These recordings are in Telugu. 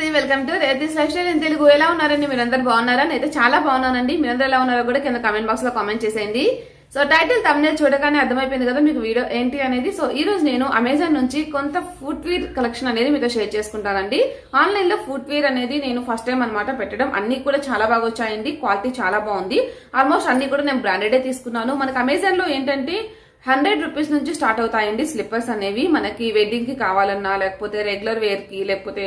welcome to Rethi's lifestyle in Telugu ఎలా ఉన్నారండి మీరందరూ బాగున్నారా నేనైతే చాలా బాగున్నానండి మీరందరూ ఎలా ఉన్నారో కూడా కింద కామెంట్ బాక్స్ లో కామెంట్ చేసేయండి సో టైటిల్ తమ్నేల్ చూడగానే అర్థమైపోయింది కదా మీకు వీడియో ఏంటి అనేది సో ఈ రోజు నేను అమెజాన్ నుంచి కొంత ఫుట్ వేర్ కలెక్షన్ అనేది మీతో షేర్ చేసుకుంటానండి ఆన్లైన్ లో ఫుట్ వేర్ అనేది నేను ఫస్ట్ టైం అనమాట పెట్టడం అన్ని కూడా చాలా బాగా వచ్చాయండి క్వాలిటీ చాలా బాగుంది ఆల్మోస్ట్ అన్ని కూడా నేను బ్రాండెడే తీసుకున్నాను మనకి అమెజాన్ లో ఏంటంటే హండ్రెడ్ రూపీస్ నుంచి స్టార్ట్ అవుతాయండి స్లిప్పర్స్ అనేవి మనకి వెడ్డింగ్ కి కావాలన్నా లేకపోతే రెగ్యులర్ వేర్ కి లేకపోతే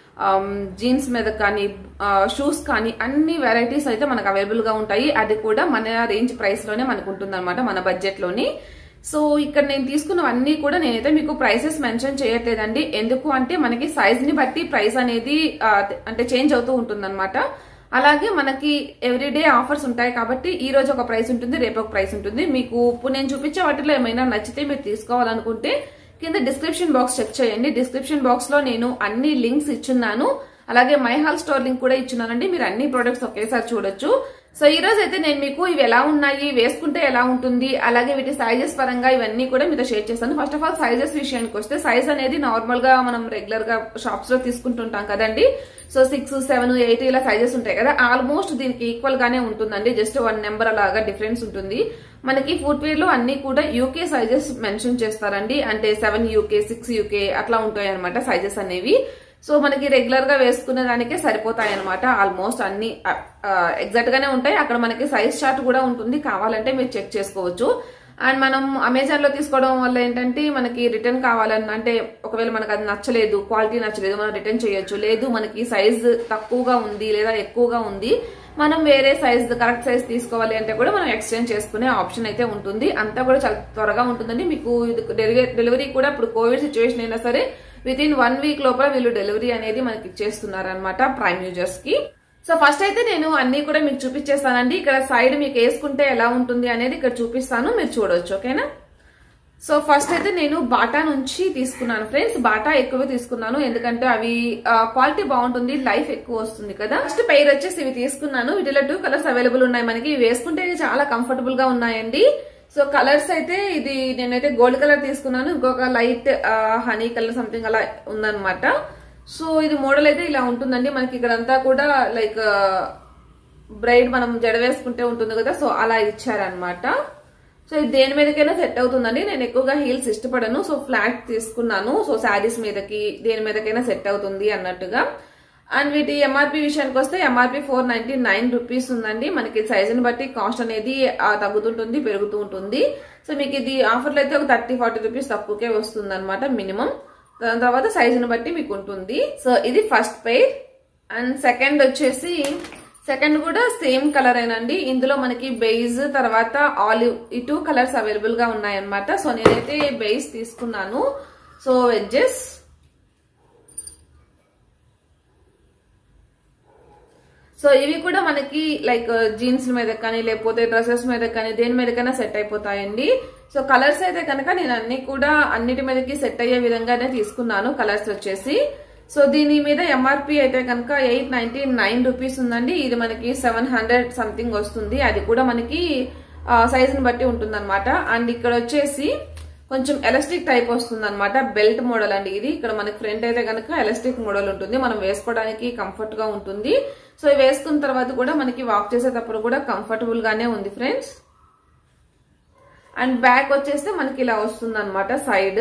జీన్స్ మీద కానీ షూస్ కానీ అన్ని వెరైటీస్ అయితే మనకు అవైలబుల్ గా ఉంటాయి అది కూడా మన రేంజ్ ప్రైస్ లోనే మనకు ఉంటుంది మన బడ్జెట్ లోని సో ఇక్కడ నేను తీసుకున్నవన్నీ కూడా నేనైతే మీకు ప్రైసెస్ మెన్షన్ చేయట్లేదండి ఎందుకు అంటే మనకి సైజ్ ని బట్టి ప్రైస్ అనేది ఆ, అంటే చేంజ్ అవుతూ ఉంటుంది అలాగే మనకి ఎవ్రీడే ఆఫర్స్ ఉంటాయి కాబట్టి ఈ రోజు ఒక ప్రైస్ ఉంటుంది రేపు ఒక ప్రైస్ ఉంటుంది మీకు ఇప్పుడు నేను చూపించే వాటిలో ఏమైనా నచ్చితే మీరు తీసుకోవాలనుకుంటే కింద డిస్క్రిప్షన్ బాక్స్ చెక్ చేయండి డిస్క్రిప్షన్ బాక్స్ లో నేను అన్ని లింక్స్ ఇచ్చున్నాను అలాగే మై హాల్ స్టోర్ లింక్ కూడా ఇచ్చున్నానండి మీరు అన్ని ప్రొడక్ట్స్ ఒకేసారి చూడొచ్చు సో ఈ రోజు అయితే నేను మీకు ఇవి ఎలా ఉన్నాయి వేసుకుంటే ఎలా ఉంటుంది అలాగే వీటి సైజెస్ పరంగా ఇవన్నీ కూడా మీతో షేర్ చేస్తాను ఫస్ట్ ఆఫ్ ఆల్ సైజెస్ విషయానికి వస్తే సైజ్ అనేది నార్మల్ గా మనం రెగ్యులర్ గా షాప్స్ లో తీసుకుంటుంటాం కదండి సో సిక్స్ సెవెన్ ఎయిట్ ఇలా సైజెస్ ఉంటాయి కదా ఆల్మోస్ట్ దీనికి ఈక్వల్ గానే ఉంటుందండి జస్ట్ వన్ నెంబర్ అలాగా డిఫరెన్స్ ఉంటుంది మనకి ఫుట్ వేర్ లో అన్ని కూడా యూకే సైజెస్ మెన్షన్ చేస్తారండి అంటే సెవెన్ యూకే సిక్స్ యూకే అట్లా ఉంటాయి అనమాట సైజెస్ అనేవి సో మనకి రెగ్యులర్ గా వేసుకునే దానికే సరిపోతాయి అనమాట ఆల్మోస్ట్ అన్ని ఎగ్జాక్ట్ గానే ఉంటాయి అక్కడ మనకి సైజ్ చార్ట్ కూడా ఉంటుంది కావాలంటే మీరు చెక్ చేసుకోవచ్చు అండ్ మనం అమెజాన్ లో తీసుకోవడం వల్ల ఏంటంటే మనకి రిటర్న్ కావాలన్న అంటే ఒకవేళ మనకు అది నచ్చలేదు క్వాలిటీ నచ్చలేదు మనం రిటర్న్ చేయొచ్చు లేదు మనకి సైజ్ తక్కువగా ఉంది లేదా ఎక్కువగా ఉంది మనం వేరే సైజ్ కరెక్ట్ సైజ్ తీసుకోవాలి అంటే కూడా మనం ఎక్స్చేంజ్ చేసుకునే ఆప్షన్ అయితే ఉంటుంది అంతా కూడా చాలా త్వరగా ఉంటుందండి మీకు డెలివరీ డెలివరీ కూడా ఇప్పుడు కోవిడ్ సిచ్యువేషన్ అయినా సరే విత్ ఇన్ వన్ వీక్ లోపల వీళ్ళు డెలివరీ అనేది మనకి ఇచ్చేస్తున్నారు అనమాట ప్రైమ్ యూజర్స్ కి సో ఫస్ట్ అయితే నేను అన్ని కూడా మీకు చూపించేస్తానండి ఇక్కడ సైడ్ మీకు వేసుకుంటే ఎలా ఉంటుంది అనేది ఇక్కడ చూపిస్తాను మీరు చూడొచ్చు ఓకేనా సో ఫస్ట్ అయితే నేను బాటా నుంచి తీసుకున్నాను ఫ్రెండ్స్ బాటా ఎక్కువ తీసుకున్నాను ఎందుకంటే అవి క్వాలిటీ బాగుంటుంది లైఫ్ ఎక్కువ వస్తుంది కదా ఫస్ట్ పెయిర్ వచ్చేసి ఇవి తీసుకున్నాను వీటిలో టూ కలర్స్ అవైలబుల్ ఉన్నాయి మనకి ఇవి వేసుకుంటే చాలా కంఫర్టబుల్ గా ఉన్నాయండి సో కలర్స్ అయితే ఇది నేనైతే గోల్డ్ కలర్ తీసుకున్నాను ఇంకొక లైట్ హనీ కలర్ సంథింగ్ అలా ఉందన్నమాట సో ఇది మోడల్ అయితే ఇలా ఉంటుందండి మనకి ఇక్కడంతా కూడా లైక్ బ్రైడ్ మనం జడ వేసుకుంటే ఉంటుంది కదా సో అలా ఇచ్చారనమాట సో ఇది దేని మీదకైనా సెట్ అవుతుందండి నేను ఎక్కువగా హీల్స్ ఇష్టపడను సో ఫ్లాట్ తీసుకున్నాను సో శారీస్ మీదకి దేని మీదకైనా సెట్ అవుతుంది అన్నట్టుగా అండ్ వీటి ఎంఆర్పి విషయానికి వస్తే MRP four ninety nine rupees ఉందండి మనకి సైజుని బట్టి కాస్ట్ అనేది ఆ, తగ్గుతుంటుంది పెరుగుతూ ఉంటుంది సో మీకు ఇది ఆఫర్లో అయితే ఒక థర్టీ ఫార్టీ రూపీస్ తక్కువకే వస్తుంది అనమాట మినిమం దాని తర్వాత సైజుని బట్టి మీకు ఉంటుంది సో ఇది ఫస్ట్ పెయిర్ అండ్ సెకండ్ వచ్చేసి సెకండ్ కూడా సేమ్ కలర్ ఏనండి ఇందులో మనకి బెయిజ్ తర్వాత ఆలివ్ ఈ టూ కలర్స్ అవైలబుల్ గా ఉన్నాయన్నమాట సో నేనైతే బెయిజ్ తీసుకున్నాను సో వెజ్జెస్ సో ఇవి కూడా మనకి లైక్ జీన్స్ మీద కానీ లేకపోతే డ్రెస్సెస్ మీద కానీ దేని మీదకైనా సెట్ అయిపోతాయండి సో కలర్స్ అయితే కనుక నేను అన్ని కూడా అన్నిటి మీదకి సెట్ అయ్యే విధంగానే తీసుకున్నాను కలర్స్ వచ్చేసి సో దీని మీద ఎంఆర్పి అయితే కనుక ఎయిట్ నైన్టీ నైన్ రూపీస్ ఉందండి ఇది మనకి సెవెన్ హండ్రెడ్ సంథింగ్ వస్తుంది అది కూడా మనకి సైజుని బట్టి ఉంటుందన్నమాట అండ్ ఇక్కడ వచ్చేసి కొంచెం ఎలాస్టిక్ టైప్ వస్తుంది అనమాట బెల్ట్ మోడల్ అండి ఇది ఇక్కడ మనకి ఫ్రంట్ అయితే కనుక ఎలాస్టిక్ మోడల్ ఉంటుంది మనం వేసుకోవడానికి కంఫర్ట్ గా ఉంటుంది సో ఇవి వేసుకున్న తర్వాత కూడా మనకి వాక్ చేసేటప్పుడు కూడా కంఫర్టబుల్ గానే ఉంది ఫ్రెండ్స్ అండ్ బ్యాక్ వచ్చేస్తే మనకి ఇలా వస్తుంది అనమాట సైడ్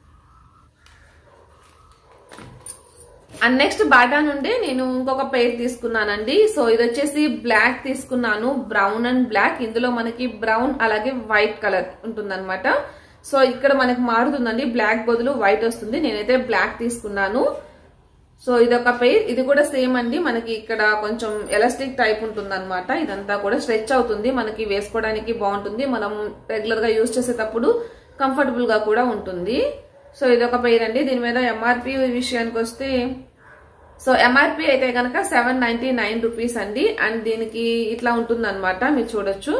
అండ్ నెక్స్ట్ బాటా నుండి నేను ఇంకొక పెయిర్ తీసుకున్నానండి సో ఇది వచ్చేసి బ్లాక్ తీసుకున్నాను బ్రౌన్ అండ్ బ్లాక్ ఇందులో మనకి బ్రౌన్ అలాగే వైట్ కలర్ ఉంటుందన్నమాట సో ఇక్కడ మనకి మారుతుందండి బ్లాక్ బదులు వైట్ వస్తుంది నేనైతే బ్లాక్ తీసుకున్నాను సో ఇది ఒక పెయిర్ ఇది కూడా సేమ్ అండి మనకి ఇక్కడ కొంచెం ఎలాస్టిక్ టైప్ ఉంటుంది అనమాట ఇదంతా కూడా స్ట్రెచ్ అవుతుంది మనకి వేసుకోవడానికి బాగుంటుంది మనం రెగ్యులర్ గా యూజ్ చేసేటప్పుడు కంఫర్టబుల్ గా కూడా ఉంటుంది సో ఇది ఒక పెయిర్ అండి దీని మీద ఎంఆర్పి విషయానికి వస్తే సో ఎంఆర్పి అయితే కనుక సెవెన్ నైన్టీ నైన్ రూపీస్ అండి అండ్ దీనికి ఇట్లా ఉంటుంది అనమాట మీరు చూడొచ్చు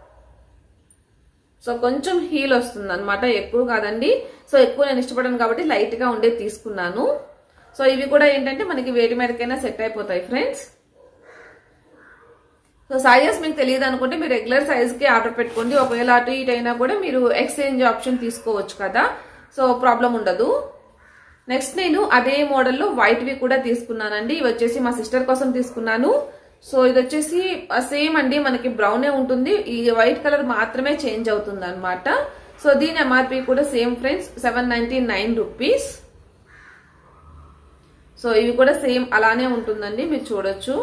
సో కొంచెం హీల్ వస్తుంది అనమాట ఎక్కువ కాదండి సో ఎక్కువ నేను ఇష్టపడను కాబట్టి లైట్ గా ఉండేది తీసుకున్నాను సో ఇవి కూడా ఏంటంటే మనకి వేడి మీదకైనా సెట్ అయిపోతాయి ఫ్రెండ్స్ సో సైజెస్ మీకు తెలియదు అనుకుంటే మీరు రెగ్యులర్ సైజ్ కి ఆర్డర్ పెట్టుకోండి ఒకవేళ అటు ఇటు అయినా కూడా మీరు ఎక్స్చేంజ్ ఆప్షన్ తీసుకోవచ్చు కదా సో ప్రాబ్లం ఉండదు నెక్స్ట్ నేను అదే మోడల్లో వైట్ వి కూడా తీసుకున్నానండి ఇవి వచ్చేసి మా సిస్టర్ కోసం తీసుకున్నాను సో ఇది వచ్చేసి సేమ్ అండి మనకి బ్రౌనే ఉంటుంది ఈ వైట్ కలర్ మాత్రమే చేంజ్ అవుతుంది అనమాట సో దీని ఎంఆర్పి కూడా same friends seven ninety nine rupees so ఇవి కూడా సేమ్ అలానే ఉంటుందండి మీరు చూడొచ్చు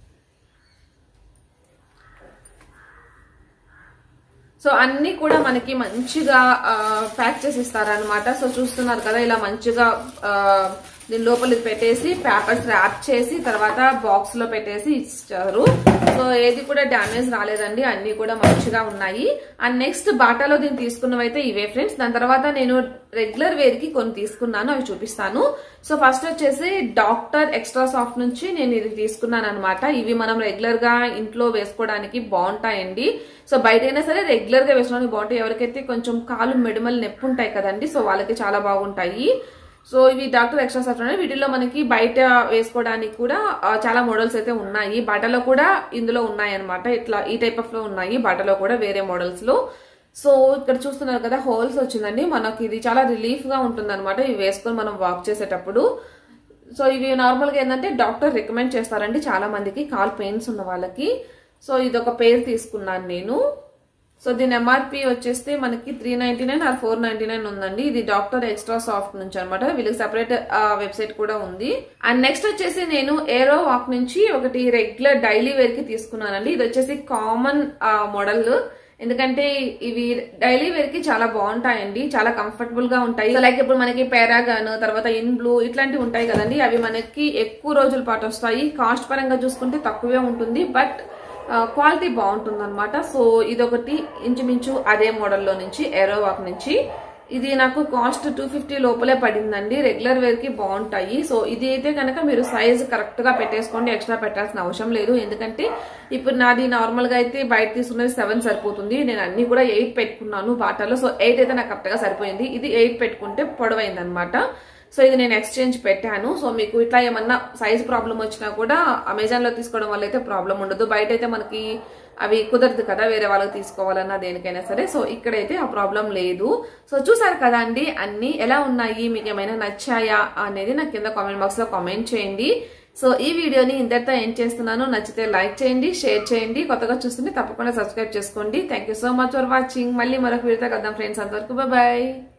సో అన్ని కూడా మనకి మంచిగా ప్యాక్ చేసి ఇస్తారనమాట సో చూస్తున్నారు కదా ఇలా మంచిగా ఆ, దీని లోపల ఇది పెట్టేసి పేపర్స్ ర్యాప్ చేసి తర్వాత బాక్స్ లో పెట్టేసి ఇచ్చారు సో ఏది కూడా డ్యామేజ్ రాలేదండి అన్ని కూడా మంచిగా ఉన్నాయి అండ్ నెక్స్ట్ బాటాలో దీన్ని తీసుకున్నవైతే ఇవే ఫ్రెండ్స్ దాని తర్వాత నేను రెగ్యులర్ వేర్ కి కొన్ని తీసుకున్నాను అవి చూపిస్తాను సో ఫస్ట్ వచ్చేసి డాక్టర్ ఎక్స్ట్రా సాఫ్ట్ నుంచి నేను ఇది తీసుకున్నాను అనమాట ఇవి మనం రెగ్యులర్ గా ఇంట్లో వేసుకోవడానికి బాగుంటాయండి సో బయట అయినా సరే రెగ్యులర్ గా వేసుకోవడానికి బాగుంటాయి ఎవరికైతే కొంచెం కాలు మెడమలు నొప్పి ఉంటాయి కదండి సో వాళ్ళకి చాలా బాగుంటాయి సో ఇవి డాక్టర్ ఎక్స్ట్రా సాఫ్ట్ ఉన్నాయి వీటిలో మనకి బయట వేసుకోవడానికి కూడా ఆ, చాలా మోడల్స్ అయితే ఉన్నాయి బట్టలో కూడా ఇందులో ఉన్నాయి అనమాట ఇట్లా ఈ టైప్ ఆఫ్ లో ఉన్నాయి బట్టలో కూడా వేరే మోడల్స్ లో సో ఇక్కడ చూస్తున్నారు కదా హోల్స్ వచ్చిందండి మనకి ఇది చాలా రిలీఫ్ గా ఉంటుంది అనమాట ఇవి వేసుకొని మనం వాక్ చేసేటప్పుడు సో ఇవి నార్మల్ గా ఏంటంటే డాక్టర్ రికమెండ్ చేస్తారండి చాలా మందికి కాల్ పెయిన్స్ ఉన్న వాళ్ళకి సో ఇది ఒక పేరు తీసుకున్నాను నేను సో దీని ఎంఆర్పి వచ్చేస్తే మనకి three ninety nine or four ninety nine ఉందండి ఇది డాక్టర్ ఎక్స్ట్రా సాఫ్ట్ నుంచి అనమాట వీళ్ళకి సెపరేట్ వెబ్సైట్ కూడా ఉంది అండ్ నెక్స్ట్ వచ్చేసి నేను ఏరో వాక్ నుంచి ఒకటి రెగ్యులర్ డైలీ వేర్ కి తీసుకున్నానండి ఇది వచ్చేసి కామన్ మోడల్ ఎందుకంటే ఇవి డైలీ వేర్ కి చాలా బాగుంటాయండి చాలా కంఫర్టబుల్ గా ఉంటాయి లైక్ ఇప్పుడు మనకి పారాగాన్ తర్వాత ఇన్ బ్లూ ఇట్లాంటివి ఉంటాయి కదండి అవి మనకి ఎక్కువ రోజుల పాటు వస్తాయి కాస్ట్ పరంగా చూసుకుంటే తక్కువే ఉంటుంది బట్ క్వాలిటీ బాగుంటుంది అనమాట సో ఇదొకటి ఇంచుమించు అదే మోడల్లో నుంచి ఏరోవాక్ నుంచి ఇది నాకు కాస్ట్ టూ ఫిఫ్టీ లోపలే పడిందండి రెగ్యులర్ వేర్ కి బాగుంటాయి సో ఇది అయితే కనుక మీరు సైజ్ కరెక్ట్ గా పెట్టేసుకోండి ఎక్స్ట్రా పెట్టాల్సిన అవసరం లేదు ఎందుకంటే ఇప్పుడు నాది నార్మల్ గా అయితే బయట తీసుకున్నది సెవెన్ సరిపోతుంది నేను అన్ని కూడా ఎయిట్ పెట్టుకున్నాను బాటాలో సో ఎయిట్ అయితే నాకు కరెక్ట్ గా సరిపోయింది ఇది ఎయిట్ పెట్టుకుంటే పొడవైంది అనమాట సో ఇది నేను ఎక్స్చేంజ్ పెట్టాను సో మీకు ఇట్లా ఏమన్నా సైజ్ ప్రాబ్లం వచ్చినా కూడా అమెజాన్ లో తీసుకోవడం వల్ల అయితే ప్రాబ్లం ఉండదు బయట అయితే మనకి అవి కుదరదు కదా వేరే వాళ్ళకి తీసుకోవాలన్నా దేనికైనా సరే సో ఇక్కడైతే ఆ ప్రాబ్లం లేదు సో చూసారు కదా అండి అన్ని ఎలా ఉన్నాయి మీకు ఏమైనా నచ్చాయా అనేది నాకు కింద కామెంట్ బాక్స్ లో కామెంట్ చేయండి సో ఈ వీడియోని ఇంతటితో ఏం చేస్తున్నాను నచ్చితే లైక్ చేయండి షేర్ చేయండి కొత్తగా చూస్తుంటే తప్పకుండా సబ్స్క్రైబ్ చేసుకోండి thank so much for watching మళ్ళీ మరొక వీడియోతో కద్దాం ఫ్రెండ్స్ అంతవరకు బాయ్